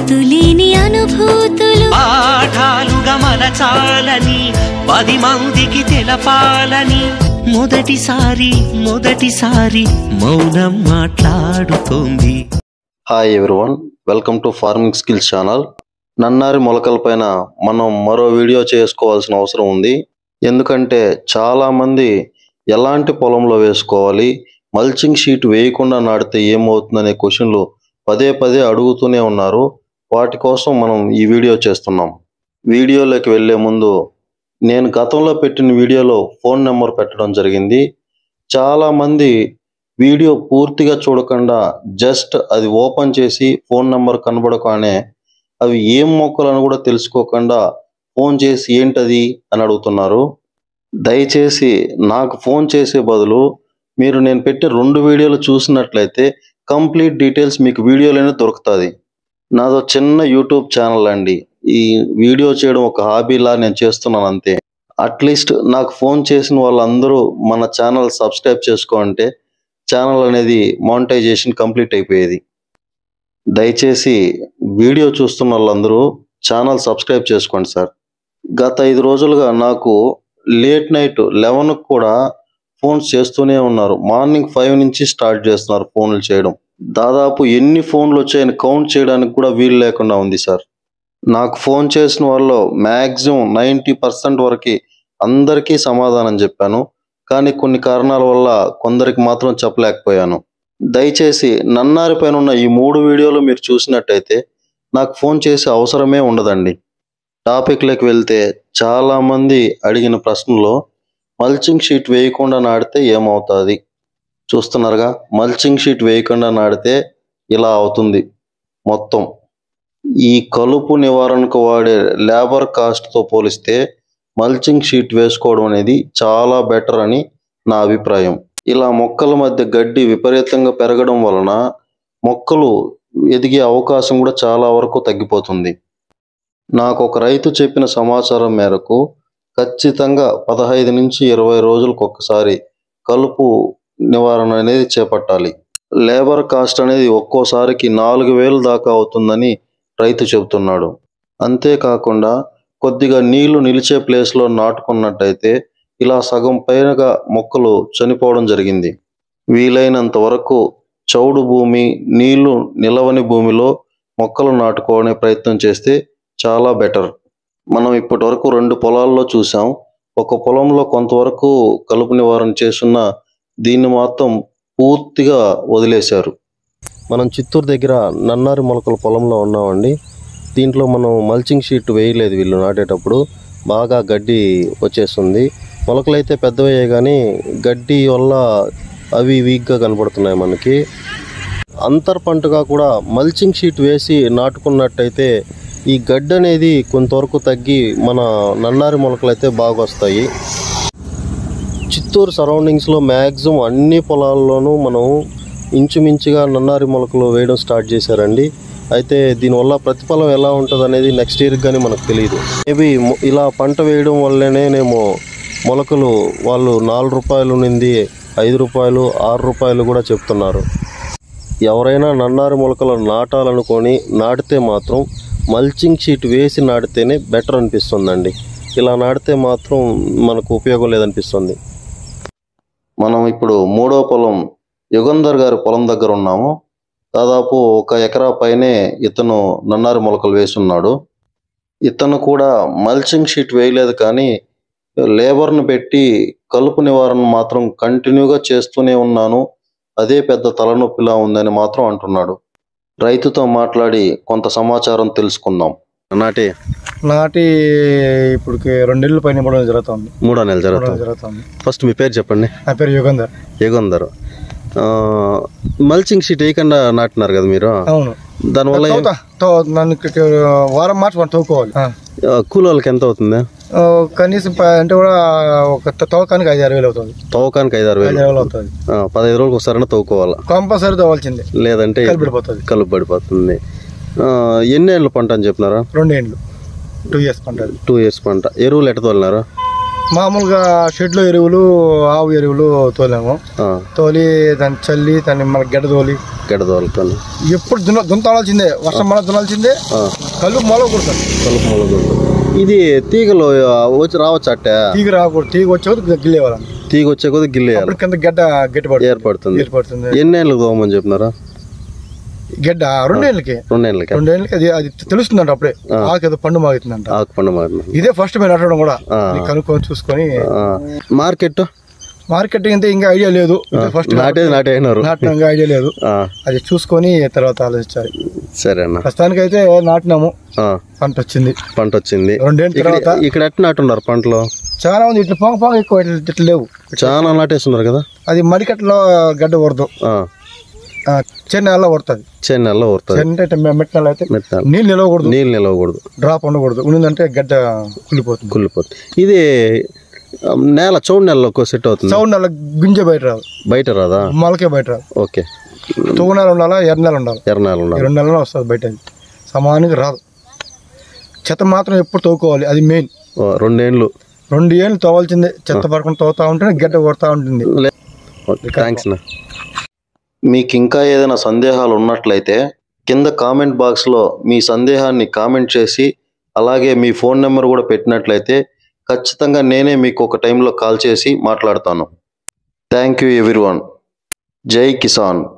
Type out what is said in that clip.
అంతులేని అనుభూతులు పాఠాలుగా మలచాలని పది మందికి తెలపాలని మొదటిసారి మొదటిసారి మౌనం మాట్లాడుతోంది hi everyone welcome to farming skills channel నన్నారి మొలకలపైన మనం మరో వీడియో చేసుకోవాల్సిన అవసరం ఉంది ఎందుకంటే చాలామంది ఎలాంటి పొలంలో వేసుకోవాలి మల్చింగ్ షీట్ వేయకుండా నాటితే ఏమవుతుందనే క్వశ్చన్లు పదే పదే అడుగుతూనే ఉన్నారు వాటి కోసం మనం ఈ వీడియో చేస్తున్నాం వీడియోలోకి వెళ్ళే ముందు నేను గతంలో పెట్టిన వీడియోలో ఫోన్ నెంబర్ పెట్టడం జరిగింది చాలామంది వీడియో పూర్తిగా చూడకుండా జస్ట్ అది ఓపెన్ చేసి ఫోన్ నెంబర్ కనబడగానే అవి ఏం మొక్కలను కూడా తెలుసుకోకుండా ఫోన్ చేసి ఏంటది అని అడుగుతున్నారు దయచేసి నాకు ఫోన్ చేసే బదులు మీరు నేను పెట్టే రెండు వీడియోలు చూసినట్లయితే కంప్లీట్ డీటెయిల్స్ మీకు వీడియోలోనే దొరుకుతుంది నాదో చిన్న యూట్యూబ్ ఛానల్ అండి ఈ వీడియో చేయడం ఒక హాబీలా నేను చేస్తున్నాను అంతే అట్లీస్ట్ నాకు ఫోన్ చేసిన వాళ్ళందరూ మన ఛానల్ సబ్స్క్రైబ్ చేసుకో అంటే ఛానల్ అనేది మానిటైజేషన్ కంప్లీట్ అయిపోయేది దయచేసి వీడియో చూస్తున్న వాళ్ళందరూ ఛానల్ సబ్స్క్రైబ్ చేసుకోండి సార్ గత ఐదు రోజులుగా నాకు లేట్ నైట్ లెవెన్కి కూడా ఫోన్స్ చేస్తూనే ఉన్నారు మార్నింగ్ ఫైవ్ నుంచి స్టార్ట్ చేస్తున్నారు ఫోన్లు చేయడం దాదాపు ఎన్ని ఫోన్లు వచ్చాయని కౌంట్ చేయడానికి కూడా వీలు లేకుండా ఉంది సార్ నాకు ఫోన్ చేసిన వాళ్ళు మ్యాక్సిమం నైంటీ పర్సెంట్ వరకు అందరికీ సమాధానం చెప్పాను కానీ కొన్ని కారణాల వల్ల కొందరికి మాత్రం చెప్పలేకపోయాను దయచేసి నన్నారి పైన ఉన్న ఈ మూడు వీడియోలు మీరు చూసినట్టయితే నాకు ఫోన్ చేసే అవసరమే ఉండదండి టాపిక్లోకి వెళ్తే చాలామంది అడిగిన ప్రశ్నలో మల్చింగ్ షీట్ వేయకుండా నాటితే ఏమవుతుంది చూస్తున్నారుగా మల్చింగ్ షీట్ వేయకుండా నాటితే ఇలా అవుతుంది మొత్తం ఈ కలుపు నివారణకు వాడే లేబర్ కాస్ట్తో పోలిస్తే మల్చింగ్ షీట్ వేసుకోవడం అనేది చాలా బెటర్ అని నా అభిప్రాయం ఇలా మొక్కల మధ్య గడ్డి విపరీతంగా పెరగడం వలన మొక్కలు ఎదిగే అవకాశం కూడా చాలా వరకు తగ్గిపోతుంది నాకు ఒక రైతు చెప్పిన సమాచారం మేరకు ఖచ్చితంగా పదహైదు నుంచి ఇరవై రోజులకు ఒక్కసారి కలుపు నివారణ అనేది చేపట్టాలి లేబర్ కాస్ట్ అనేది ఒక్కోసారికి నాలుగు వేలు దాకా అవుతుందని రైతు చెబుతున్నాడు అంతేకాకుండా కొద్దిగా నీళ్లు నిలిచే ప్లేస్లో నాటుకున్నట్టయితే ఇలా సగం పైనగా మొక్కలు చనిపోవడం జరిగింది వీలైనంత వరకు చౌడు భూమి నీళ్లు నిలవని భూమిలో మొక్కలు నాటుకోవనే ప్రయత్నం చేస్తే చాలా బెటర్ మనం ఇప్పటి వరకు రెండు పొలాల్లో చూసాం ఒక పొలంలో కొంతవరకు కలుపు నివారణ చేస్తున్న దీన్ని మాత్రం పూర్తిగా వదిలేశారు మనం చిత్తూరు దగ్గర నన్నారి మొలకల పొలంలో ఉన్నామండి దీంట్లో మనం మల్చింగ్ షీట్ వేయలేదు వీళ్ళు నాటేటప్పుడు బాగా గడ్డి వచ్చేస్తుంది మొలకలు అయితే పెద్దవయ్యాయి కానీ గడ్డి వల్ల అవి వీక్గా కనపడుతున్నాయి మనకి అంతర్ పంటగా కూడా మల్చింగ్ షీట్ వేసి నాటుకున్నట్టయితే ఈ గడ్డి అనేది కొంతవరకు తగ్గి మన నన్నారి మొలకలు అయితే బాగా వస్తాయి చిత్తూరు సరౌండింగ్స్లో మ్యాక్సిమం అన్ని పొలాల్లోనూ మనం ఇంచుమించుగా నన్నారి మొలకలు వేయడం స్టార్ట్ చేశారండి అయితే దీనివల్ల ప్రతిఫలం ఎలా ఉంటుంది అనేది నెక్స్ట్ ఇయర్ కానీ మనకు తెలియదు మేబీ ఇలా పంట వేయడం వల్లనేనేమో మొలకలు వాళ్ళు నాలుగు రూపాయలు నుండి ఐదు రూపాయలు ఆరు రూపాయలు కూడా చెప్తున్నారు ఎవరైనా నన్నారి మొలకలు నాటాలనుకొని నాటితే మాత్రం మల్చింగ్ షీట్ వేసి నాటితేనే బెటర్ అనిపిస్తుందండి ఇలా నాటితే మాత్రం మనకు ఉపయోగం లేదనిపిస్తుంది మనం ఇప్పుడు మూడో పొలం యుగంధర్ గారి పొలం దగ్గర ఉన్నాము దాదాపు ఒక ఎకరా పైనే ఇతను నన్నారి మొలకలు వేసున్నాడు ఇతను కూడా మల్చింగ్ షీట్ వేయలేదు కానీ లేబర్ను పెట్టి కలుపు నివారణ మాత్రం కంటిన్యూగా చేస్తూనే ఉన్నాను అదే పెద్ద తలనొప్పిలా ఉందని మాత్రం అంటున్నాడు రైతుతో మాట్లాడి కొంత సమాచారం తెలుసుకుందాం నాటి నాటి ఇప్పటికి రెండేళ్ళ పైన ఇవ్వడం జరుగుతుంది మూడో నెల ఇవ్వడం జరుగుతుంది జరుగుతుంది ఫస్ట్ మీ పేరు చెప్పండి నా పేరు యుగంధర్ యుగంధర్ మల్చింగ్ షీట్ వేయకుండా నాటినారు కదా మీరు అవును దానివల్ల ఏం- తవ్వుతా. తవ్వు- నన్ను ఇక్కడికి వారం మార్చి మనం తవ్వుకోవాలి ఆ. ఆ, కూలోళ్ళకి ఎంత అవుతుంది ఆ, కనీసం ప- అంటే కూడా ఒక త- తవ్వకానికి ఐదు ఆరు వేలు అవుతుంది తవ్వకానికి ఐదారు ఐదు వేలు ఆరు వేలు అవుతుంది ఆ, పదహైదు రోజులకు ఒకసారి తవ్వుకోవాలా కంపల్సరీ తవ్వాల్సిందే లేదంటే కలిపిడిపోతుంది కలుపు పడిపోతుంది ఆ, ఎన్ని ఏళ్ళు పంట అని చెప్పినారా రెండు ఏండ్లు టూ ఇయర్స్ పంట అది. టూ ఇయర్స్ పంట ఎరువులు ఎట్ట తోలినారు మామూలుగా షెడ్లో ఎరువులు ఆవు ఎరువులు తోలాము ఆ, తోలి దాన్ని చల్లి దాన్ని మన గడ్డ తోలి గడదోలుతాను ఎప్పుడు దున్న దుంతాల్సిందే వర్షం మన దున్నాల్సిందే కళ్ళు మొల కొడతాను కలుపు మొలకలు ఇది తీగలు ఆ, వచ్చి రావచ్చు అట్టే తీగ రాకూడదు తీగ వచ్చే గిల్లే వాళ్ళని తీగ వచ్చే కొద్ది గిల్లేయాలి అప్పుడు కింద గడ్డ గట్టి పడుతుంది ఏర్పడుతుంది ఏర్పడుతుంది ఎన్నేళ్ళకి తోమని చెప్పినారా గడ్డ రెండేళ్ళకి రెండేళ్ళకి రెండేళ్ళకి అది అది తెలుస్తుందంట అప్పుడే ఆకు ఏదో పండు మాగుతుందంట ఆకు పండు మారిన ఇదే ఫస్ట్ మేము నాటడం కూడా ఆ. ఇది కనుక్కొని చూసుకొని మార్కెట్ మార్కెట్ అయితే ఇంకా ఐడియా లేదు ఫస్ట్ నాటేది నాటేసినారు నాటడం ఇంకా ఐడియా లేదు ఆ, అది చూసుకొని తర్వాత ఆలోచించాలి సరే అన్న ప్రస్తుతానికి అయితే నాటినాము ఆ, పంట వచ్చింది పంట వచ్చింది రెండేళ్ళ ఇక్కడ తర్వాత ఇక్కడ ఎట్లా నాటున్నారు పంటలు చాలా మంది ఇట్లా పొంగ పొంగ ఎక్కువ ఇట్లా ఇట్లా లేవు చాలా నాటేస్తున్నారు కదా అది మడికట్లో గడ్డ కొడదు ఆ, చెన్నెల్లో కొడుతుంది చేను నెలలో ఊరుతుంది చెన్న అంటే మెట్టినెల అయితే మెత్తాలు నీళ్ళు నిలవకూడదు నీళ్ళు నిలవకూడదు డ్రాప్ ఉండకూడదు ఉండిందంటే గడ్డ కుళ్ళిపోతుంది కుళ్ళిపోతుంది ఇది ఆ, నేల చౌడు నెలలో సెట్ అవుతుంది సౌండ్ నెల గుంజ బయట రాదు బయట రాదా మొలకే బయట రాదు ఓకే తొగు నెల ఉండాలా ఎర్ర నెల ఉండాలి ఎర్ర నేల ఈ ఉండాలి రెండు నెలలు వస్తుంది బయట అది సమానంగా రాదు చెత్త మాత్రం ఎప్పుడు తవ్వుకోవాలి అది మెయిన్ ఓ, రెండేండ్లు రెండు ఏళ్ళు తవ్వాల్సిందే చెత్త పడకుండా తవ్వుతా ఉంటేనే గడ్డ కొడతా ఉంటుంది థ్యాంక్స్ నా మీకు ఇంకా ఏదైనా సందేహాలు ఉన్నట్లయితే కింద కామెంట్ బాక్స్లో మీ సందేహాన్ని కామెంట్ చేసి అలాగే మీ ఫోన్ నెంబర్ కూడా పెట్టినట్లయితే ఖచ్చితంగా నేనే మీకు ఒక టైంలో కాల్ చేసి మాట్లాడతాను థ్యాంక్ యూ ఎవ్రీవన్ జై కిసాన్